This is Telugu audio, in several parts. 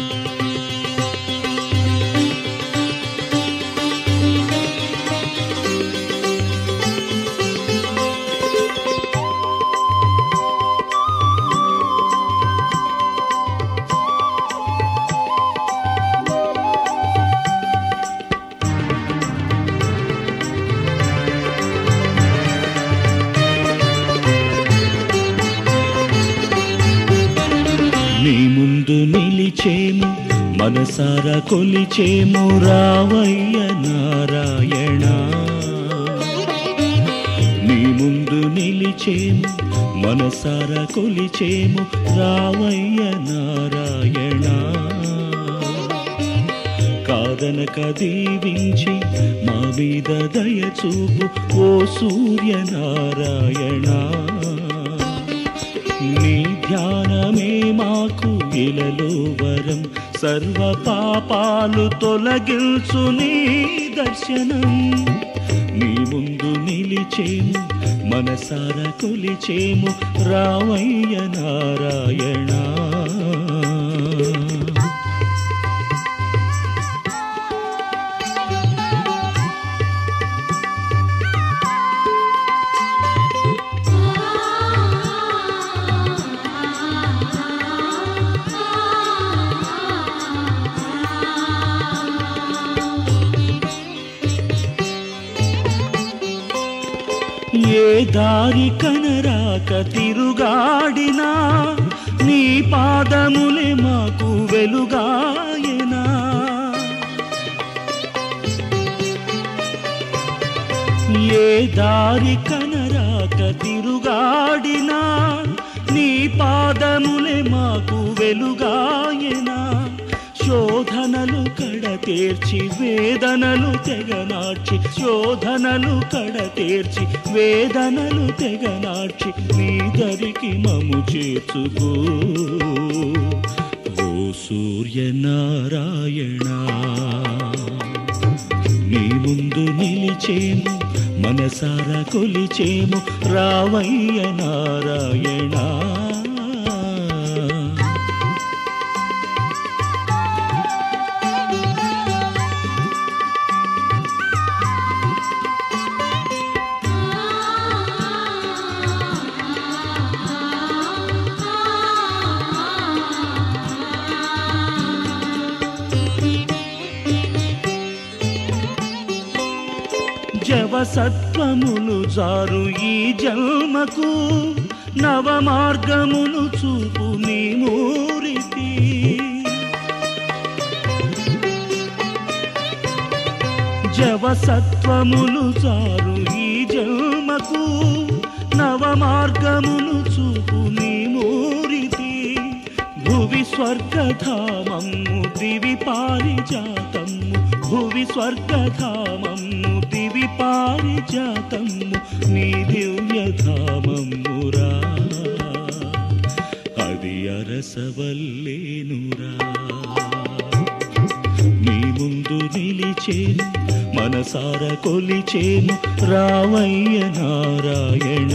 నీ ముందు నిలిచేము మనసారా కొలిచేము రావయ్య నారాయణ నీ ముందు నిలిచేము మనసారా కొలిచేము రావయ్య నారాయణ కాదనక దీవించి మా మీద దయ చూపు ఓ సూర్యనారాయణ నీ ధ్యానమే మాకు ఇలలో వరం సర్వ పాపాలు తొలగించు నీ దర్శనం నీ ముందు నిలిచేము మనసార కొలిచేము రావయ్య నారాయణ ఏ దారి కనరాక తిరుగాడినా నీ పాదములే మాకు వెలుగాయనా ఏ దారి కనరాక తిరుగాడినా నీ పాదములే మాకు వెలుగాయనా శోధనలు కడ తీర్చి వేదనలు తెగనార్చి శోధనలు కడ తీర్చి వేదనలు తెగనార్చి నీ దరికి మము చేర్చుకో ఓ సూర్యనారాయణ నీ ముందు నిలిచేము మనసారా కొలిచేము రావయ్య నారాయణ జవసత్వములు జారు ఈ జన్మకు నవ మార్గమును చూపు నీ మూరితి జవసత్వములు జారు ఈ జన్మకు నవ మార్గమును చూపు నీ మూరితి భువి స్వర్గధామము దివి పారిజాతము భువి స్వర్గధామము దివి పారిజాతము నీ దివ్యధామమురా అది అరసవల్లేనురా నీ ముందు నిలిచేను మనసార కొలిచేను రావయ్య నారాయణ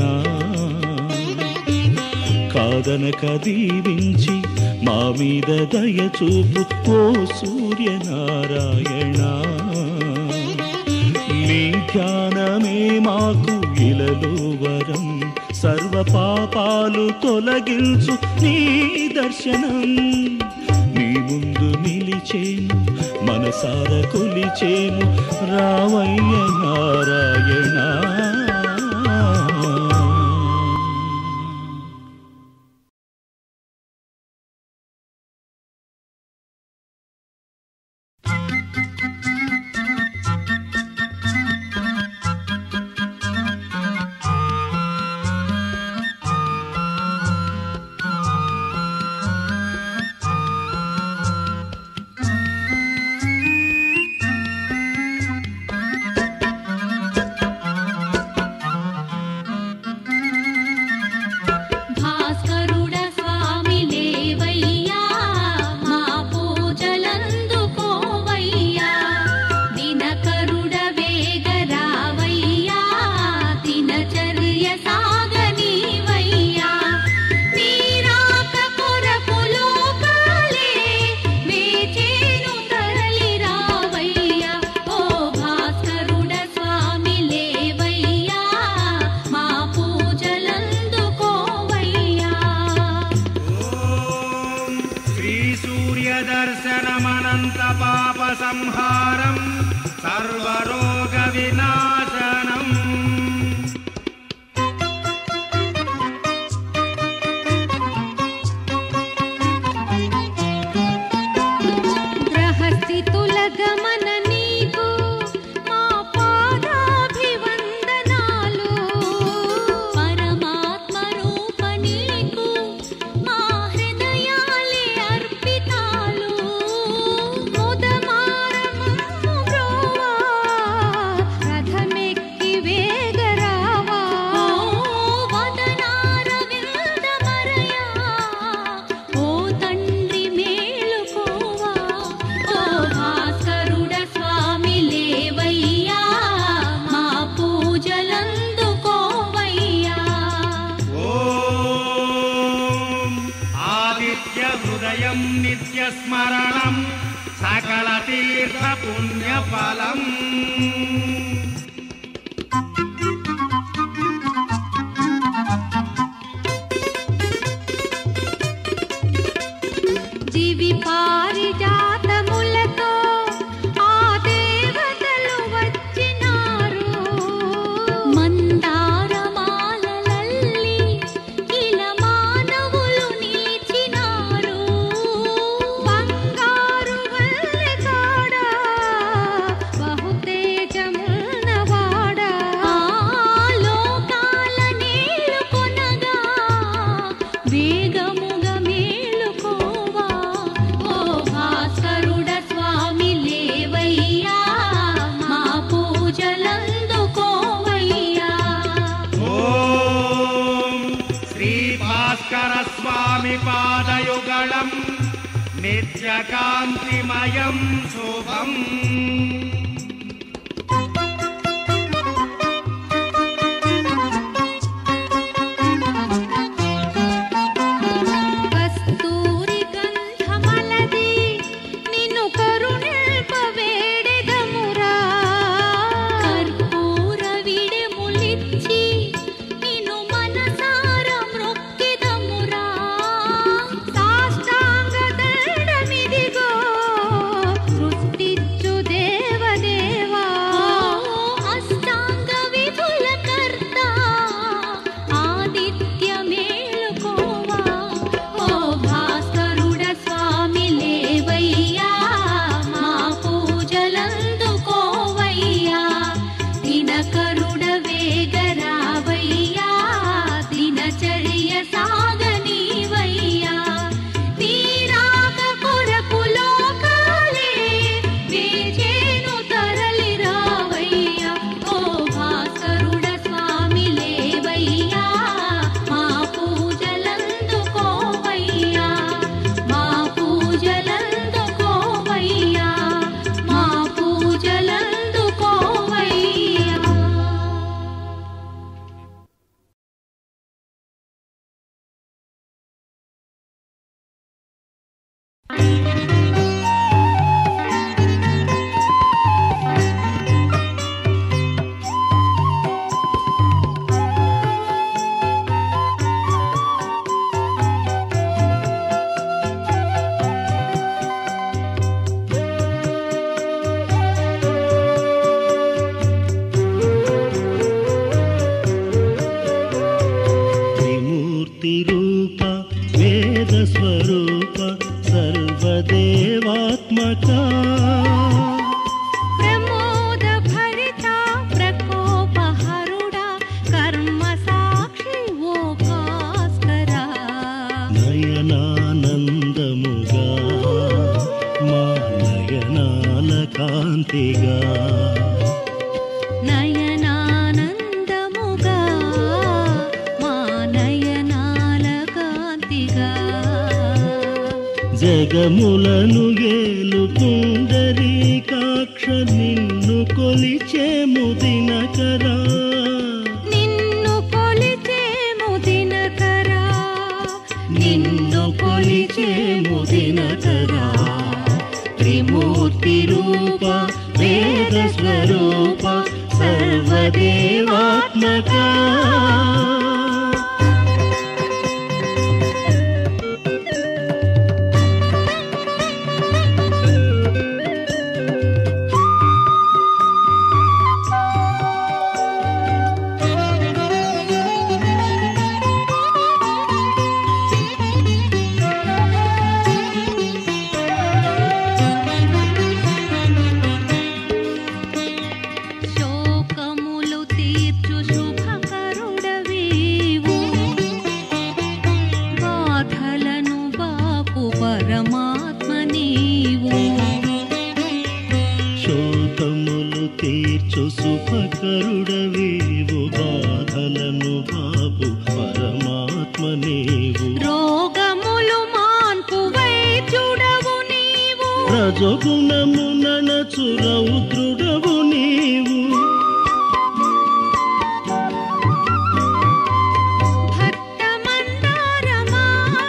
కాదనక దీవించి మా మీద దయ చూపు ఓ సూర్యనారాయణ నీ ధ్యానమే మాకు ఇలలో వరం సర్వ పాపాలు తొలగించు నీ దర్శనం నీ ముందు నిలిచేను మనసార కొలిచేను రావయ్య నారాయణ దర్శనమనంత పాప సంహారం సర్వరోగ వినాశనం గ్రహస్థితుల గమన నీకు మా పాదాభివందనాలు పరమాత్మ రూప నీకు మా హృదయాలే అర్పితాలు ముదమారమమ్ము బ్రోవా రథమెక్కి వేగరావా వదనార విందమరయా ఓ తండ్రి మేలుకోవా ఓ భాస్కరుడ స్వామి లేవయ్యా మా పూజలందుకోవయ్యా ఓం ఆదిత్య హృదయం నిత్య స్మరణం సకల తీర్థ పుణ్యఫలం దివి పారిజాతములతో ఆ దేవతలు వచ్చినారు మందారమాలలల్లి ఇలా మానవులు నిలిచినారు బంగారు వల్లె కాడ బహుతేజమున్నవాడా ఆ లోకాల నేలుకొనగా వేగముగ మేలుకోవా ఓ భాస్కరుడ స్వామి లేవయ్యా మా పూజలందుకోవయ్యా ఓం శ్రీ భాస్కర స్వామి పాదయుగళం నిత్యకాంతిమయం శుభం కస్తూరి గంధమలది నిన్ను కరుణిల్పవేడెదమురా కర్పూర విడెములిచ్చి నిన్ను మనసార మ్రొక్కెదమురా సాష్టాంగ దండమిదిగో సృష్టించు దేవదేవా అష్టాంగ విధుల కర్త ఆదిత్య మేలుకోవా ఓ భాస్కరుడ స్వామి లేవయ్యా మా పూజలందుకోవయ్యా దినకరుడ వేగరావయ్యా దినచర్య సాగనీవయ్యా నీరాక కొరకు లోకాలే వేచేను తరలి రావయ్యా ఓ భాస్కరుడ స్వామి లేవయ్యా మా పూజలందుకోవయ్యా మా పూజలందుకోవయ్యా మా పూజలందుకోవయ్యా త్రిమూర్తి రూప వేద స్వరూప సర్వదేవాత్మక ప్రమోద భరిత ప్రకోపహరుడా కర్మ సాక్షి ఓ భాస్కరా నయనానందముగా మా నయనాల కాంతిగా నయనానందముగా మా నయనాల కాంతిగా జగములను గేలుకుండరీకాక్ష నిన్ను కొలిచేము దినకరా నిన్ను కొలిచేము దినకరా నిన్ను కొలిచేము దినకరా త్రిమూర్తి రూప వేద స్వరూప సర్వదేవాత్మక పరమాత్మ నీవు శోకములు తీర్చు సుఖకరుడవేవు బాధలను బాబు పరమాత్మ నీవు రోగములు మాన్పు వైద్యుడవు నీవు రజగుణము ననచు రౌద్రుడవు నీవు భక్త మందారమా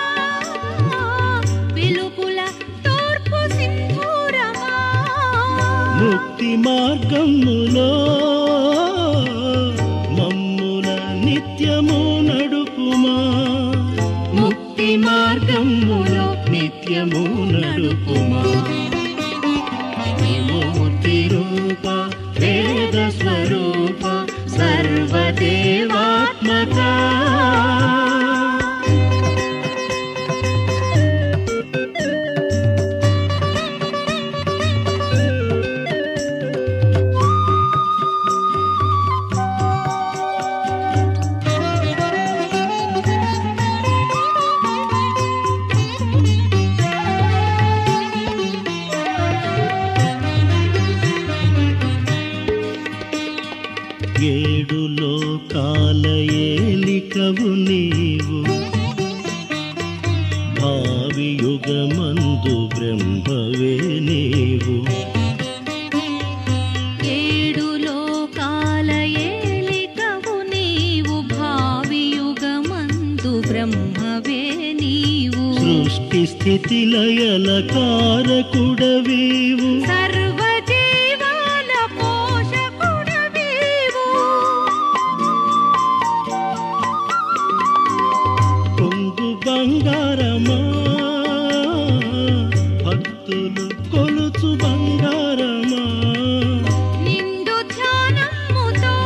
వెలుగుల తూర్పు సింధూరమా ముక్తి మార్గములో మమ్ముల నిత్యము నడుపుమా ముక్తి మార్గములో నిత్యము నడుపుమా విమూర్తి రూప వేద స్వరూప సర్వదేవాత్మక ఏడు లోకాల ఏలికవు నీవు భావి యుగమందు బ్రహ్మవే నీవు ఏడు లోకాల ఏలికవు నీవు భావి యుగమందు బ్రహ్మవే నీవు సృష్టి స్థితి లయల కారకుడవీవు సర్వజీవాల పోషకుడవీవు కొంగు బంగారమా భక్తులు కొలుచు బంగారమా నిండు ధ్యానముతో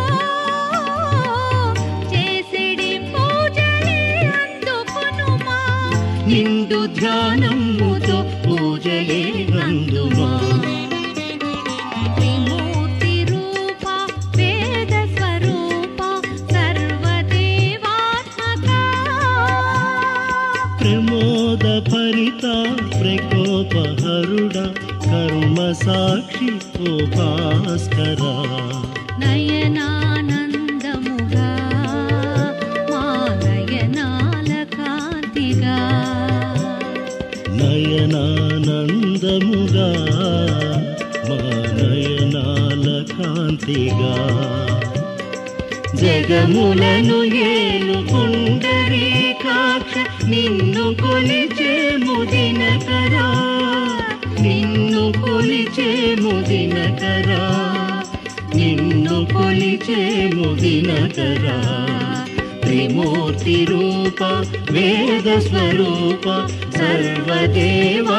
చేసిడి పూజలే అందుకొనుమా నిండు ధ్యానముతో పూజలే అందుమా త్రిమూర్తి రూప వేద స్వరూప సర్వదేవాత్మక ప్రమోద భరిత ప్రకోపహరుడ కర్మ సాక్షి ఓ భాస్కర నయనానందముగా మా నయనాల కాంతిగా నయనానందముగా మా నయనాల కాంతిగా జగములను ఏలు పుండరీకాక్ష నిన్ను కొలిచే ముదినకరా నిన్ను కొలిచే ముదినకరా నిన్ను కొలిచే ముదినకరా త్రిమూర్తి రూప వేద స్వరూప సర్వదేవ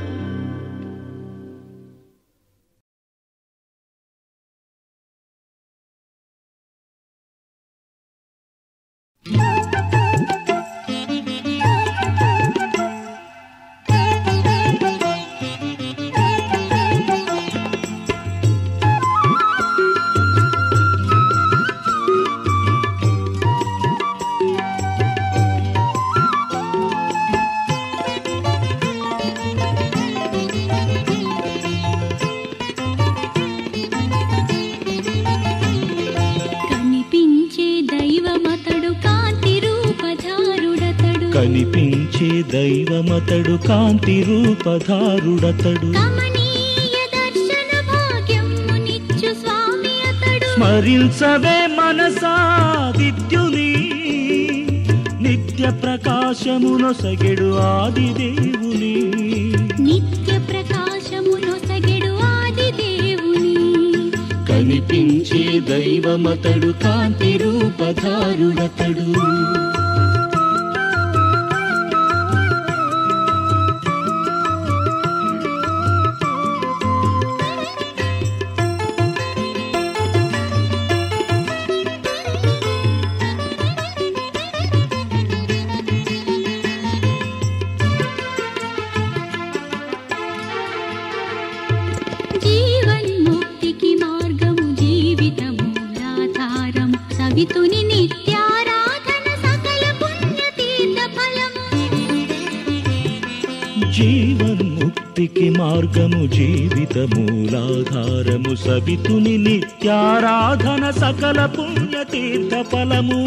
కనిపించే దైవమతడు కాంతి రూపధారుడతడు కనిపించే దైవమతడు కాంతి రూపధారుడతడు కమనీయ దర్శన భాగ్యమునిచ్చు స్వామి అతడు స్మరించవే మనసా విద్యుని నిత్య ప్రకాశమునొసగెడు ఆది దేవుని నిత్య ప్రకాశమునొసగెడు ఆది దేవుని కనిపించే దైవమతడు కాంతి రూపధారుడతడు జీవన్ముక్తికి మార్గము జీవితమూలాధారము సవితుని నిత్యారాధన సకల పుణ్యతీర్థ ఫలము జీవ జీవన్ముక్తికి మార్గము జీవిత మూలాధారము సవితుని నిత్యారాధన సకల పుణ్యతీర్థ ఫలము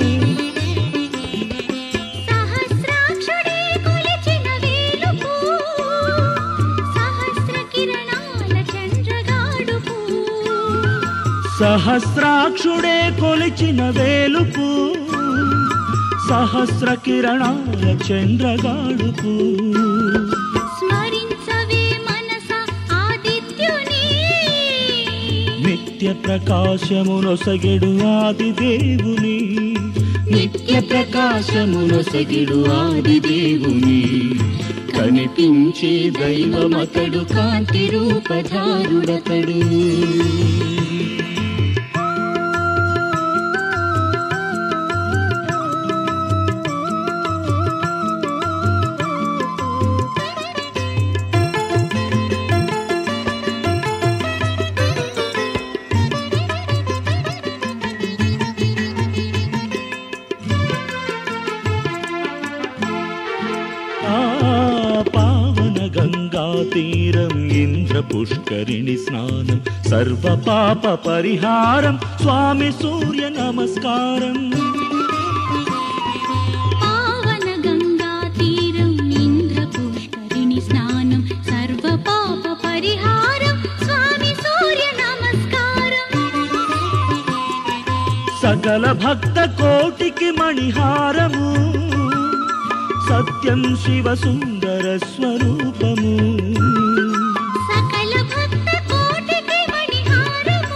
సహస్రాక్షుడే కొలిచిన వేలుపు సహస్ర కిరణాల చంద్రగాడుపు సహస్రాక్షుడే కొలిచిన వేలుపు సహస్ర కిరణాల చంద్రగాడుపు స్మరించవే మనస ఆదిత్యుని నిత్య ప్రకాశమునొసగెడు ఆది దేవుని నిత్య ప్రకాశమునొసగెడు ఆది దేవుని కనిపించే దైవమతడు కాంతి రూపధారుడతడు ఆ పావన గంగా తీరం ఇంద్ర పుష్కరిణి స్నానం సర్వ పాప పరిహారం స్వామి సూర్య నమస్కారం పావన గంగా తీరం ఇంద్ర పుష్కరిణి స్నానం సర్వ పాప పరిహారం స్వామి సూర్య నమస్కారం సకల భక్త కోటికి మణిహారము సత్యం శివ సుందర స్వరూపము సకల భక్త కోటికి మణిహారము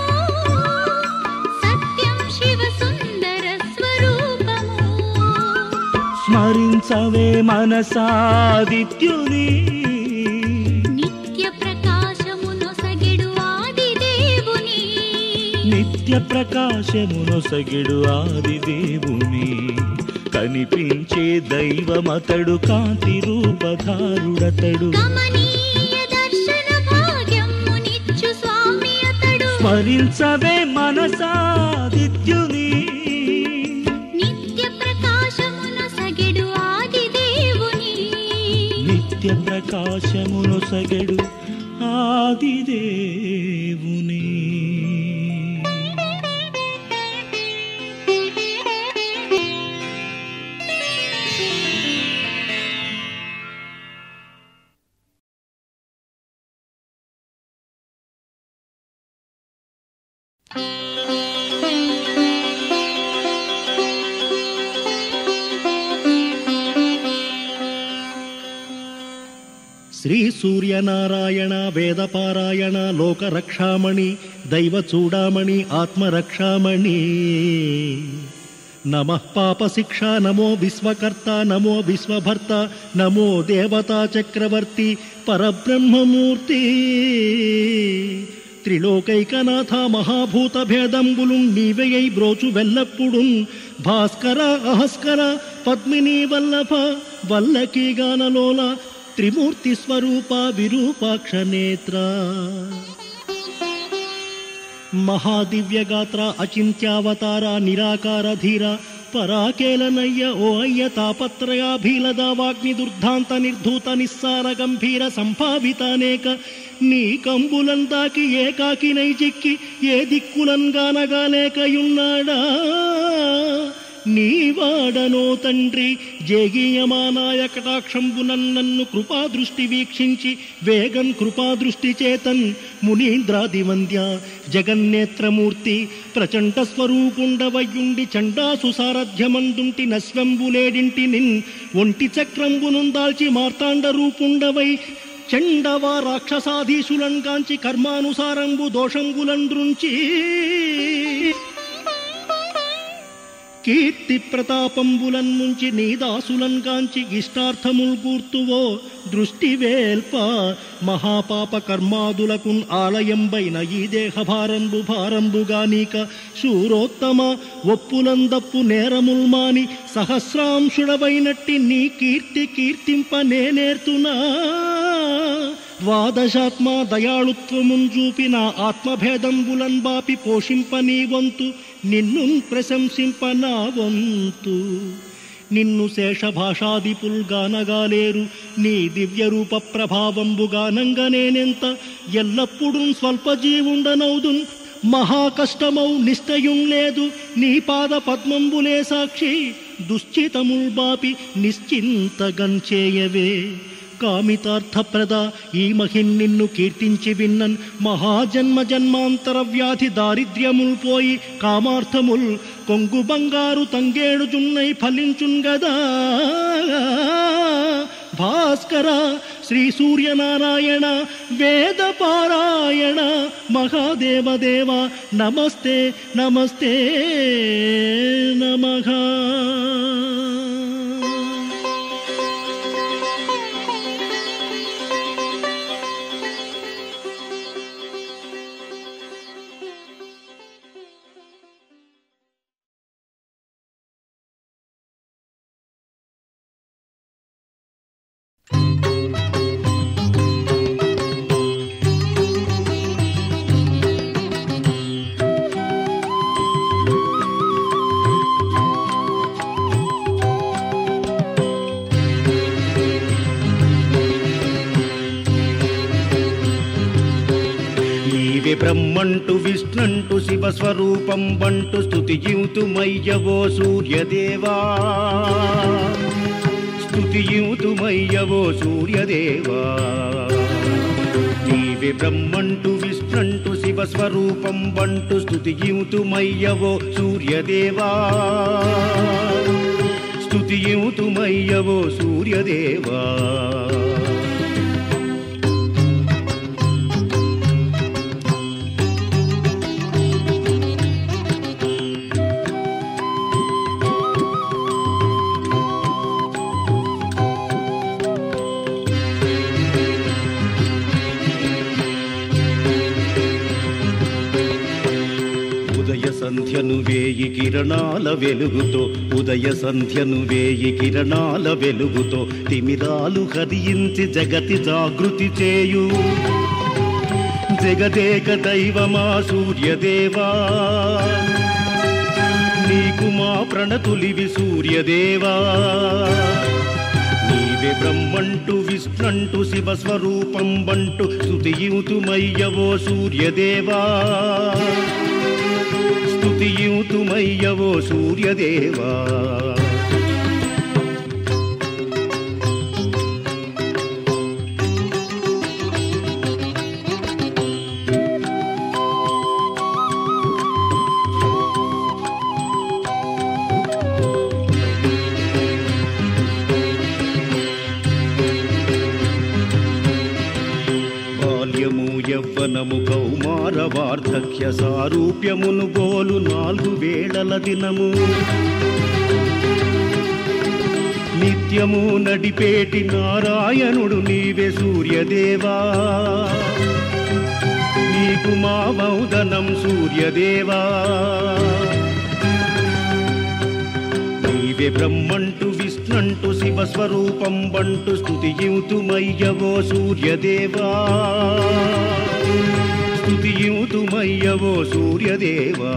సత్యం శివ సుందర స్వరూపము స్మరించవే మనసాదిత్యుని నిత్య ప్రకాశమునొసగెడు ఆది దేవుని నిత్య ప్రకాశమునొసగిడు ఆది దేవుని కనిపించే దైవమతడు కాంతి రూపధారుడతడు గమనీయ దర్శన భాగ్యమునిచ్చు స్వామి అతడు స్మరించవే మనసాదిత్యుని నిత్య ప్రకాశమునొసగెడు ఆది దేవుని నిత్య ప్రకాశమునొసగడు ఆది దేవుని శ్రీ సూర్యనారాయణ వేదపారాయణ లోకరక్షామణి దైవ చూడామణి ఆత్మరక్షామణి నమ పాప శిక్ష నమో విశ్వకర్త నమో విశ్వభర్త నమో దేవతా చక్రవర్తి పరబ్రహ్మమూర్తి త్రిలోకైకనాథ మహాభూత భేదంబులు నీవెయై బ్రోచు వెల్లప్పుడున్ భాస్కర అహస్కర పద్మిని వల్లభ వల్లకీ గానలోల త్రిమూర్తి స్వరూప విరూపాక్ష నేత్ర మహాదివ్యగాత్ర అచింత్యావతార నిరాకార ధీర పరాకేలనయ్య ఓ అయ్య తాపత్రయాభీలద వాగ్ని దుర్ధాంత నిర్ధూత నిస్సార గంభీర సంభావిత అనేక నీ కంబులం దాకి ఏకాకి నైజిక్కి ఏ దిక్కులం గానగాలేకయున్నాడా నీవాడనో తండ్రి జేగీయమానాయ కటాక్షంబునన్ నన్ను కృపాదృష్టి వీక్షించి వేగం కృపాదృష్టి చేతన్ మునీంద్రాది వంద్య జగన్నేత్రమూర్తి ప్రచండ స్వరూపుండవయ్యుండి చండాసు సారథ్యమందుంటి నశ్వంబులేడింటి నిన్ ఒంటి చక్రంబునుందాల్చి మార్తాండ రూపుండవై చండవ రాక్షసాధీశులం కాంచి కర్మానుసారంబు దోషంబులంద్రుంచి కీర్తి ప్రతాపంబులన్ నుంచి నీ దాసులన్ కాంచి ఇష్టార్థముల్ కూర్తువో దృష్టి వేల్ప మహాపాప కర్మాదులకున్ ఆలయంబైన ఈ దేహ భారంబు భారంబుగా నీక శూరోత్తమ ఒప్పులందప్పు నేరముల్ మాని సహస్రాంశుడవైనట్టి నీ కీర్తి కీర్తింప నేనేర్తునా ద్వాదశాత్మ దయాళుత్వమున్ చూపిన ఆత్మభేదంబులన్ బాపి పోషింప నీ వంతు నిన్ను ప్రశంసింప నా వంతు నిన్ను శేషభాషాదిపుల్ గానగాలేరు నీ దివ్య రూప ప్రభావంబు గానంగా నేనెంత ఎల్లప్పుడూ స్వల్పజీవుండనౌదున్ మహాకష్టమౌ నిశ్చయం లేదు నీ పాద పద్మంబులే సాక్షి దుశ్చితముల్ బాపి నిశ్చింతగంచేయవే కామితార్థప్రద ఈ మహిన్ నిన్ను కీర్తించి విన్నన్ మహాజన్మ జన్మాంతర వ్యాధి దారిద్ర్యముల్ పోయి కామార్థముల్ కొంగు బంగారు తంగేడు జున్నై ఫలించున్ గదా భాస్కర శ్రీ సూర్యనారాయణ వేద పారాయణ మహాదేవదేవ నమస్తే నమస్తే నమః నీవే బ్రహ్మంటు విష్ణంటు శివ స్వరూపం బంటు స్తుతియుతుమయ్యవో సూర్యదేవా స్తుతియుతుమయ్యవో సూర్యదేవా నీవే బ్రహ్మంటు విష్ణంటు శివ స్వరూపం బంటు స్తుతియుతుమయ్యవో సూర్యదేవా స్తుతియుతుమయ్యవో సూర్యదేవా ఉదయ సంధ్యను వేయి కిరణాల వెలుగుతో ఉదయ సంధ్యను వేయి కిరణాల వెలుగుతో తిమిరాలు హరించి జగతి జాగృతి చేయు జగదేక దైవమా సూర్యదేవా నీకు మా ప్రణతులివి సూర్యదేవా నీవే బ్రహ్మంటు విష్ణంటు శివ స్వరూపం బంటు స్తుతియుతుమయ్యవో సూర్యదేవా స్తుతియుతుమయ్యవో సూర్యదేవా బాల్యము యవ్వనము కౌమార వార్ధక్య సారూప్యమును గోలు నాలుగు వేళల దినము నిత్యము నడిపేటి నారాయణుడు నీవే సూర్యదేవా నీకు మా మౌదనం సూర్యదేవా నీవే బ్రహ్మంటు విష్ణంటు శివ స్వరూపం బంటు స్తుతియుతుమయ్యవో సూర్యదేవా స్తుతియుతుమయ్యవో సూర్యదేవా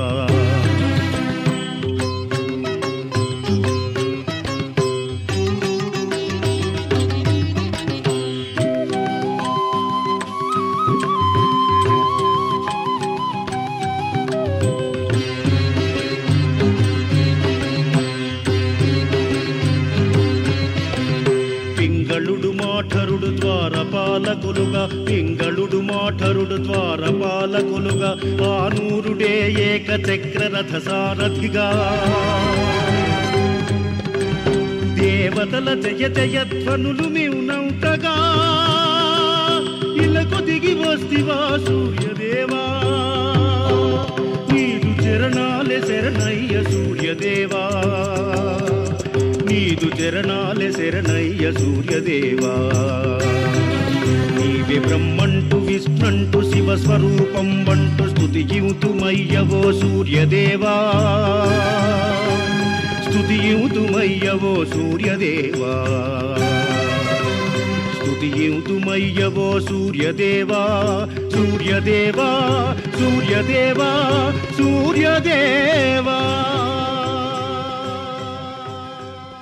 పింగళుడు మాఠరుడు ద్వారపాలకులుగా పింగళుడు మాఠరుడు ద్వారపాలకులుగా ఆనూరుడే ఏక చక్ర రథ సారథిగా దేవతల జయ జయధ్వనులు మివునంతగా ఇలకు దిగి వస్తివా సూర్యదేవా నీదు చరణాలే శరణయ్య సూర్యదేవా నీదు చరణాలే శరణయ్య సూర్యదేవా నీవే బ్రహ్మంటు విష్ణంటు శివ స్వరూపం వంటు స్తుతియుతుమయ్యవో సూర్యదేవా స్తుతియుతుమయ్యవో సూర్యదేవా స్తుతియుతుమయ్యవో సూర్యదేవా సూర్యదేవా సూర్యదేవా సూర్యదేవా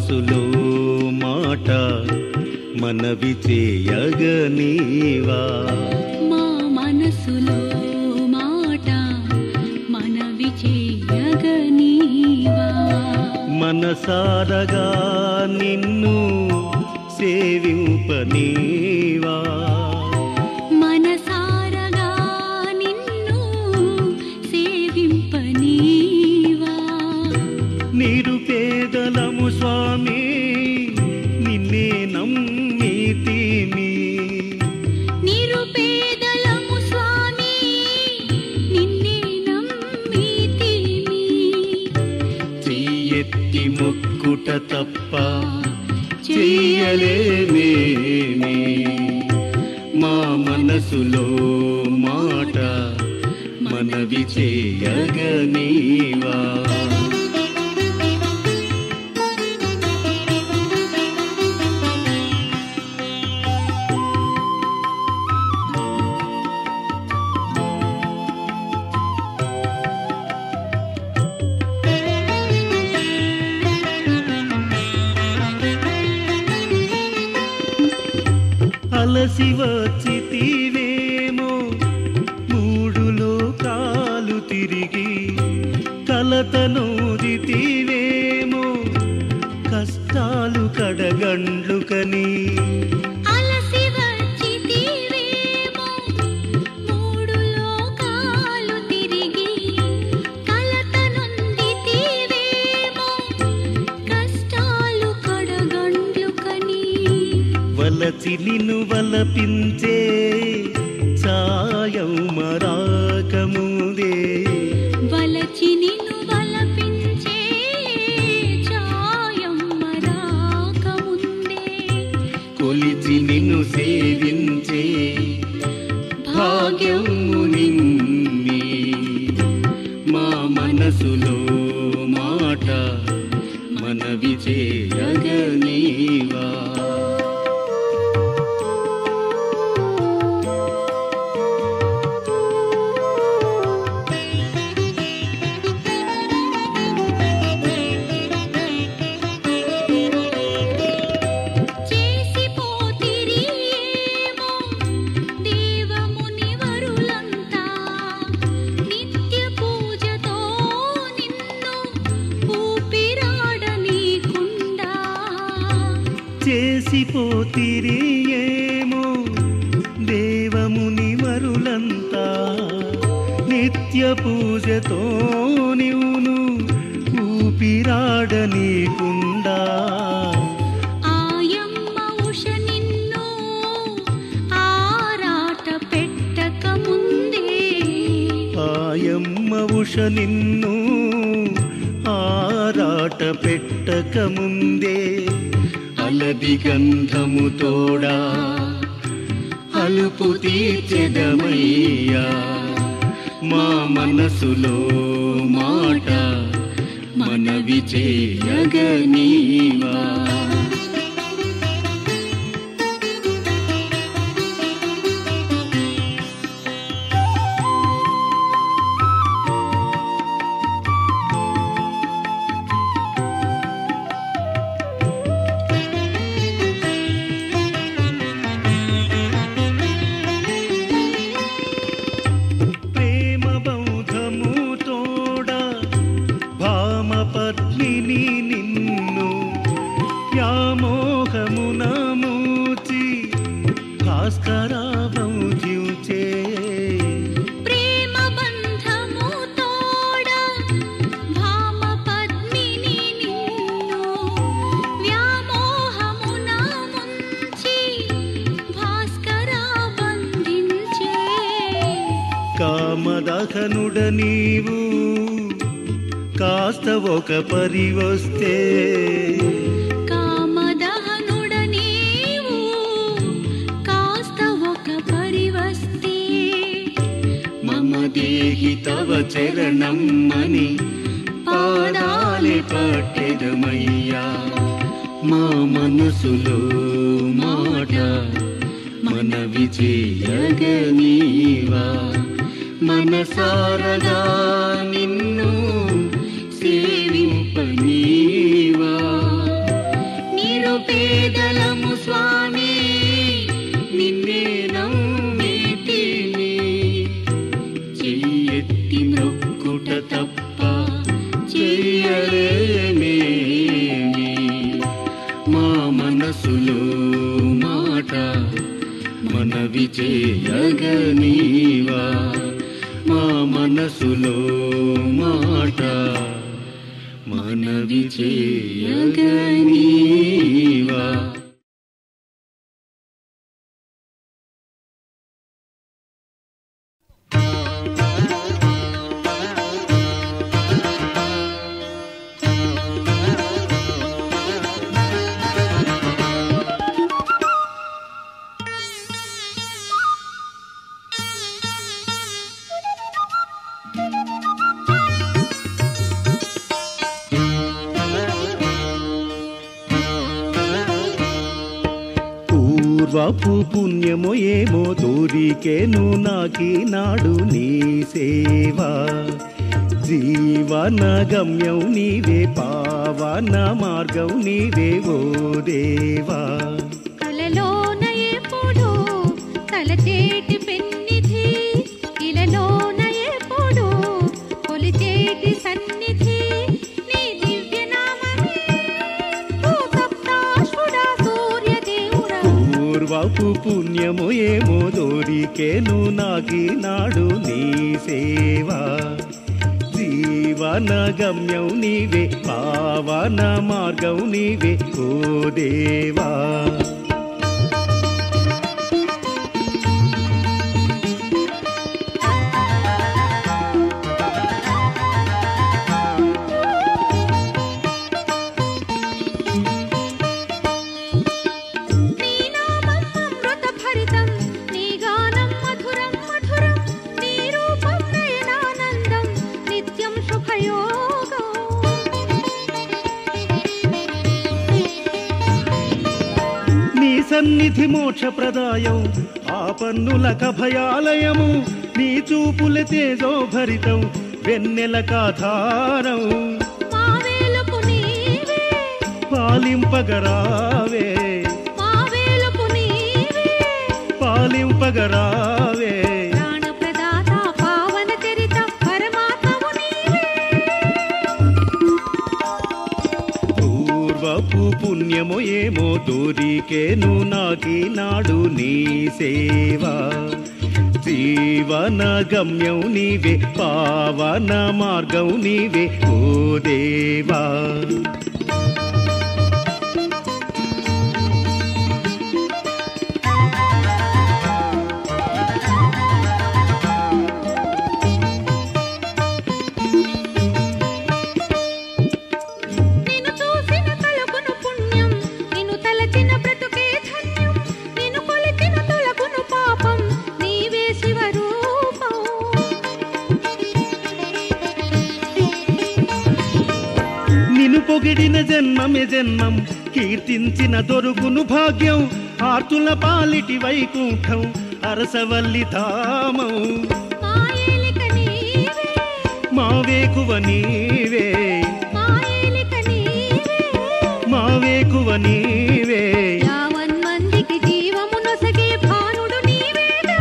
మనసులో మాట మనవి చేయగనీవా మా మనసులో మాట మనవి చేయగనీవా మనసారగా నిన్ను సేవింపనీవా మనసారగా నిన్ను సేవింపనీవా నిరుపేదలము స్వామి నిన్నే నమ్మితిమి నిరుపేదలము స్వామి నిన్నే నమ్మితిమి చెయ్యెత్తి మొక్కుట తప్ప చెయ్యలేమేమి మా మనసులో మాట మనవి చేయగనీవా అలసి వచ్చితివేమో మూడు లోకాలు తిరిగి కలతనోదితివేమో కష్టాలు కడగండ్లు కని అలసి వచ్చితివేమో మూడు లోకాలు తిరిగి కలత నొందితివేమో కష్టాలు కడగండ్లు కని వలచి నిన్ను వలపించే సాయం మరాకముదే వలచి నిన్ను వలపించే ఛాయం మరాకముందే కొలిచి నిన్ను సేవించే భాగ్యము నిన్ని మా మనసులో మాట మనవి చేయగనీవా చేసిపోతిరి ఏమో దేవముని వరులంతా నిత్య పూజతో నిన్ను ఊపిరాడనీకుండా చేసిపోతిరి ఏమో దేవముని మరులంతా నిత్య పూజతో నీవును ఊపిరాడనీకుండా ఆయమ్మ ఉష నిన్ను ఆరాట పెట్టక ముందే ఆయమ్మ ఉష నిన్ను ఆరాట పెట్టక ముందే అలది గంధము తోడా అలుపు తీర్చెదమయ్యా మా మనసులో మాట మనవి చేయగనీవా ప్రేమ బౌధము తోడ భామ పత్నిని నిన్ను వ్యామోహమున మూచి భాస్కరా బౌద్యుచే ప్రేమ బంధము తోడ భామ పద్మిని నిన్ను వ్యామోహమున ముంచి భాస్కర బంధించే కామదహనుడ నీవు కాస్త ఒక పరి వస్తే కామదహనుడ నీవు కాస్త ఒక పరివస్తే మమ దేహి తవ చరణం అని పాదాలే పట్టెదమయ్యా మా మనసులో మాట మనవి చేయగనీవా మనసారగా నిన్ను సేవింపనీవా చేయలేమేమి మా మనసులో మాట మనవి చేయగనీవా మా మనసులో మాట మనవి చేయగనీవా పూర్వపు పుణ్యము ఏమో దూరికేను నాడు నీ సేవా జీవన గమ్యం నీవే పావన మార్గం నీవే ఓ దేవా కలలోన ఎప్పుడు తలచేటి పెన్నిధి ఇలలోన ఎప్పుడు కొలిచేటి సన్నిధి నీ దివ్య నామమే ఓ సప్తాశ్వుడా సూర్యదేవుడా పూర్వపు పుణ్యము ఏమో దూరికేను నాడు నీ సేవా జీవన గమ్యం నీవే పావన మార్గం నీవే ఓ దేవా నీ నామం అమృత భరితం నీ గానం మధురం మధురం నీ రూపం నయనానందం నిత్యం శుభయోగం నీ సన్నిధి మోక్ష ప్రదాయం ఆ పన్నుల కభయాలయము నీ చూపుల తేజో భరితం వెన్నెల కాధారం మా వేలుపు నీవే పాలింపగరావే మా వేలుపు నీవే పాలింపగరావే ప్రాణప్రదాత పావన చరిత పరమాత్మవు నీవే పూర్వపు పుణ్యము ఏమో దూరికేను నాడు నీ సేవా జీవన గమ్యం నీవే పావన మార్గం నీవే ఓ దేవా నిన్ను చూసిన తలకును పుణ్యం నిన్ను తలచిన బ్రతుకే ధన్యం నిన్ను కొలిచిన తొలగును పాపం నీవే శివరూపం నిన్ను పొగిడిన జన్మమే జన్మం కీర్తించిన దొరుకును భాగ్యం ఆర్తుల పాలిటి వైకుంఠం అరసవల్లి ధామం మా ఏలిక నీవే మా వేకువ నీవే మా ఏలిక నీవే మా వేకువ నీవే యావన్మందికి జీవము నొసగే భానుడు నీవేగా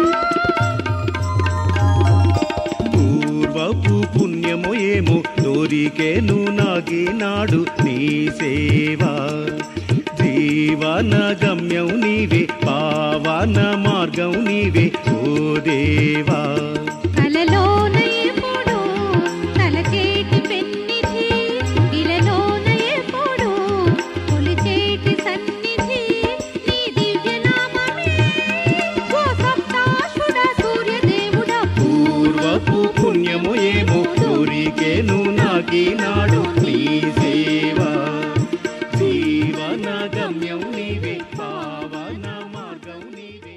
పూర్వపు పుణ్యము ఏమో దోరికేను నాడు నీ సేవా జీవన గమ్యం నీవే పావన మార్గం నీవే ఓ దేవా కలలోన ఎప్పుడు తలచేటి పెన్నిధి ఇలలోన ఎప్పుడు కొలిచేటి సన్నిధి నీ దివ్య నామమే ఓ సప్తాశ్వుడా సూర్యదేవుడా పూర్వపు పుణ్యము ఏమో దోరికేను నాడు నీ సేవా జీవన గమ్యం నీవే పావన మార్గం నీవే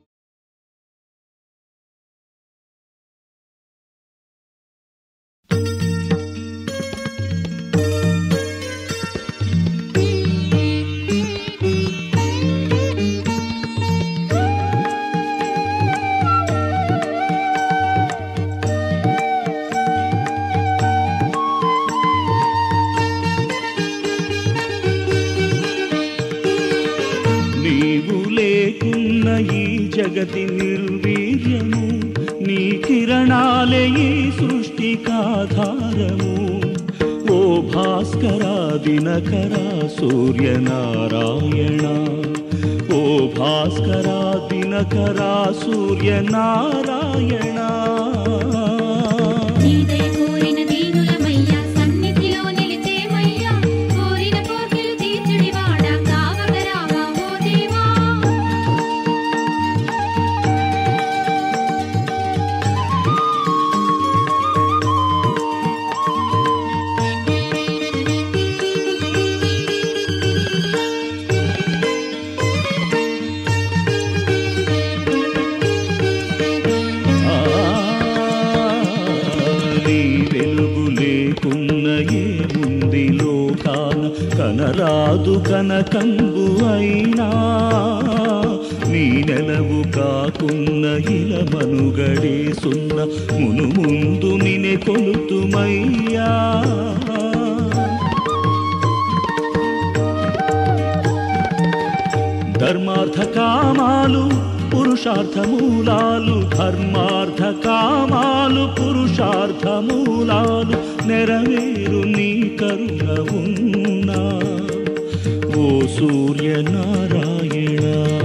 నీవు లేకున్న ఈ జగతి నిర్వీర్యము నీ కిరణాలే ఈ సృష్టికాధారము ఓ భాస్కరా దినకరా సూర్యనారాయణ ఓ భాస్కరా దినకరా సూర్యనారాయణ నీదయ కోరిన దీనులమయ్యా సన్నిధిలో నిలిచేమయ్యా కోరిన కోర్కెలు తీర్చుడివాడా కావగరావా ఓ దేవా ఆ, నీ వెలుగు లేకున్న ఏముంది లోకాన కనరాదు కనకంబు అయినా నీ నెలవు కాకున్న ఇల మనుగడే సున్న మును ముందు నినే కొలుతుమయ్యా ధర్మార్థ కామాలు పురుషార్థ మూలాలు ధర్మార్థ కామాలు పురుషార్థ మూలాలు నెరవేరు నీ కరుణ ఉన్నా ఓ సూర్యనారాయణ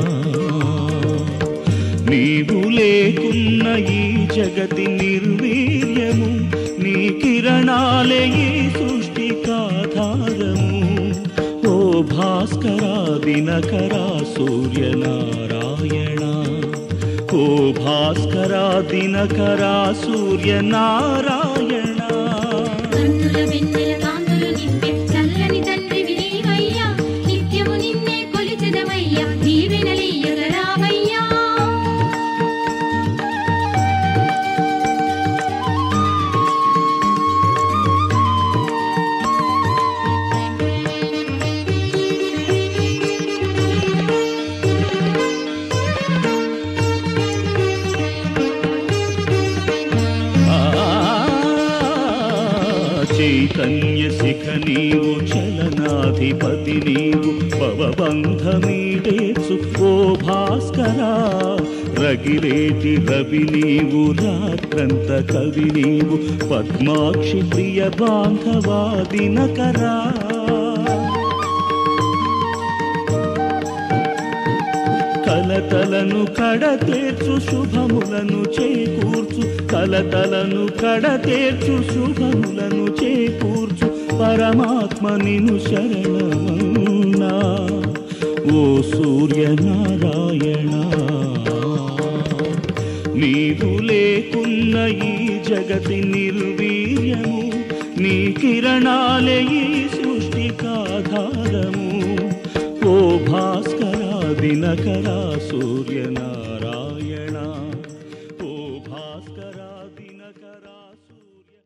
నీవు లేకున్న ఈ జగతి నిర్వీర్యము నీ కిరణాలే ఈ సృష్టికాధారము ఓ భాస్కరా దినకరా సూర్యనారాయణ ఓ భాస్కరా దినకరా సూర్యనారాయణ కన్నుల వెన్నెల కాంతులు నింపే చల్లని తండ్రివి నీవయ్యా నిత్యము నిన్నే కొలిచెదమయ్యా దీవెనలీయగరావయ్యా ఆ, చైతన్య శిఖ నీవు చలనాధిపతి నీవు భవబంధమీడేచు ఓ భాస్కరా రగిలేటి రవి నీవు రాత్రంత కవి నీవు పద్మాక్షి ప్రియ బాంధవాదినకరా కలతలను కడతేర్చు శుభములను చేకూర్చు కలతలను కడతేర్చు శుభములను చేకూర్చు పరమాత్మ నిను శరణమన్నా ఓ సూర్యనారాయణ నీవు లేకున్న ఈ జగతి నిర్వీర్యము నీ కిరణాలే ఈ సృష్టికాధారము ఓ భాస్కరా దినకరా సూర్యనారాయణ ఓ భాస్కరా దినకరా సూర్య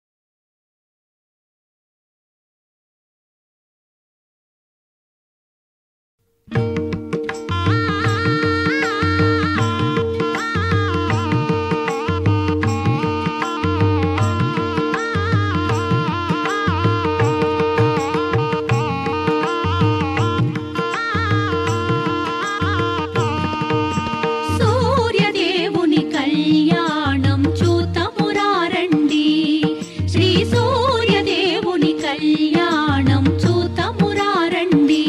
సూర్యదేవుని కళ్యాణం చూతమురారండి శ్రీ సూర్యదేవుని కళ్యాణం చూతమురారండి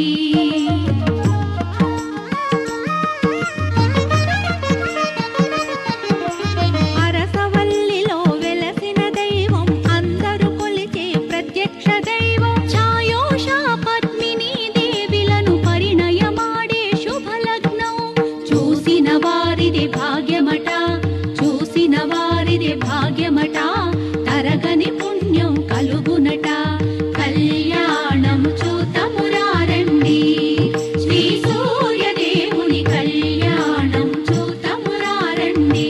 అరసవల్లిలో వెలసిన దైవం అందరూ కొలిచే ప్రత్యక్ష దైవం ఛాయోషా పద్మిని దేవిలను పరిణయమాడే శుభలగ్నం చూసిన వారిది భాగ్యమట చూసిన వారిది భాగ్యమట తరగని పుణ్యం కలుగునట కళ్యాణం చూతమురారండి శ్రీ సూర్యదేవుని కళ్యాణం చూతమురారండి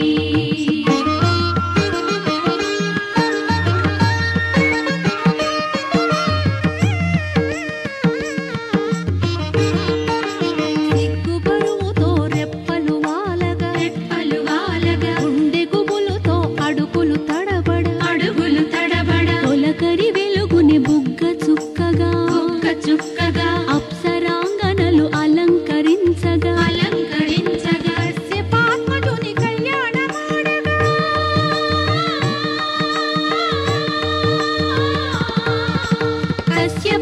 సిగ్గుబరువుతో రెప్పలు వాలగా రెప్పలు వాలగా గుండె గుబులుతో అడుగులు తడబడ అడుగులు తడబడ తొలకరి వెలుగుని బుగ్గ చుక్కగా బుగ్గ చుక్కగా అప్సరాంగనలు అలంకరించగా అలంకరించగా పాత్మజుని కళ్యాణమాడగా తస్య